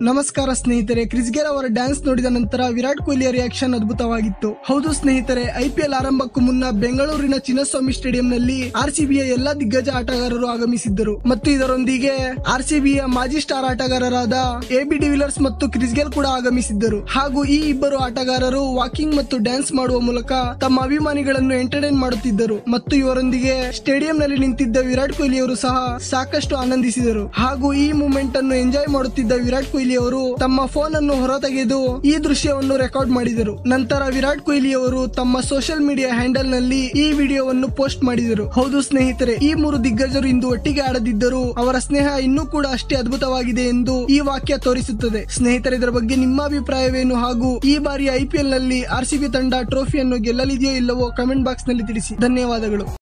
ನಮಸ್ಕಾರ ಸ್ನೇಹಿತರೆ ಕ್ರಿಸ್ಗೇರ್ ಅವರ ಡ್ಯಾನ್ಸ್ ನೋಡಿದ ನಂತರ ವಿರಾಟ್ ಕೊಹ್ಲಿಯ ರಿಯಾಕ್ಷನ್ ಅದ್ಭುತವಾಗಿತ್ತು ಹೌದು ಸ್ನೇಹಿತರೆ ಐಪಿಎಲ್ ಆರಂಭಕ್ಕೂ ಮುನ್ನ ಬೆಂಗಳೂರಿನ ಚಿನ್ನಸ್ವಾಮಿ ಸ್ಟೇಡಿಯಂನಲ್ಲಿ ಆರ್ಸಿಬಿಯ ಎಲ್ಲಾ ದಿಗ್ಗಜ ಆಟಗಾರರು ಆಗಮಿಸಿದ್ದರು ಮತ್ತು ಇದರೊಂದಿಗೆ ಆರ್ಸಿಬಿಯ ಮಾಜಿ ಸ್ಟಾರ್ ಆಟಗಾರರಾದ ಎಬಿ ಡಿವಿಲರ್ಸ್ ಮತ್ತು ಕ್ರಿಸ್ಗೇಲ್ ಕೂಡ ಆಗಮಿಸಿದ್ದರು ಹಾಗೂ ಈ ಇಬ್ಬರು ಆಟಗಾರರು ವಾಕಿಂಗ್ ಮತ್ತು ಡ್ಯಾನ್ಸ್ ಮಾಡುವ ಮೂಲಕ ತಮ್ಮ ಅಭಿಮಾನಿಗಳನ್ನು ಎಂಟರ್ಟೈನ್ ಮಾಡುತ್ತಿದ್ದರು ಮತ್ತು ಇವರೊಂದಿಗೆ ಸ್ಟೇಡಿಯಂನಲ್ಲಿ ನಿಂತಿದ್ದ ವಿರಾಟ್ ಕೊಹ್ಲಿ ಅವರು ಸಹ ಸಾಕಷ್ಟು ಆನಂದಿಸಿದರು ಹಾಗೂ ಈ ಮೂಮೆಂಟ್ ಅನ್ನು ಎಂಜಾಯ್ ಮಾಡುತ್ತಿದ್ದ ವಿರಾಟ್ ಕೊಹ್ಲಿ ಅವರು ತಮ್ಮ ಫೋನ್ ಅನ್ನು ಹೊರತೆಗೆದು ಈ ದೃಶ್ಯವನ್ನು ರೆಕಾರ್ಡ್ ಮಾಡಿದರು ನಂತರ ವಿರಾಟ್ ಕೊಹ್ಲಿ ಅವರು ತಮ್ಮ ಸೋಷಿಯಲ್ ಮೀಡಿಯಾ ಹ್ಯಾಂಡಲ್ ನಲ್ಲಿ ಈ ವಿಡಿಯೋವನ್ನು ಪೋಸ್ಟ್ ಮಾಡಿದರು ಹೌದು ಸ್ನೇಹಿತರೆ ಈ ಮೂರು ದಿಗ್ಗಜರು ಇಂದು ಒಟ್ಟಿಗೆ ಆಡದಿದ್ದರೂ ಅವರ ಸ್ನೇಹ ಇನ್ನೂ ಕೂಡ ಅಷ್ಟೇ ಅದ್ಭುತವಾಗಿದೆ ಎಂದು ಈ ವಾಕ್ಯ ತೋರಿಸುತ್ತದೆ ಸ್ನೇಹಿತರೆ ಇದರ ಬಗ್ಗೆ ನಿಮ್ಮ ಅಭಿಪ್ರಾಯವೇನು ಹಾಗೂ ಈ ಬಾರಿ ಐಪಿಎಲ್ ನಲ್ಲಿ ಆರ್ಸಿಬಿ ತಂಡ ಟ್ರೋಫಿಯನ್ನು ಗೆಲ್ಲಲಿದೆಯೋ ಇಲ್ಲವೋ ಕಮೆಂಟ್ ಬಾಕ್ಸ್ ನಲ್ಲಿ ತಿಳಿಸಿ ಧನ್ಯವಾದಗಳು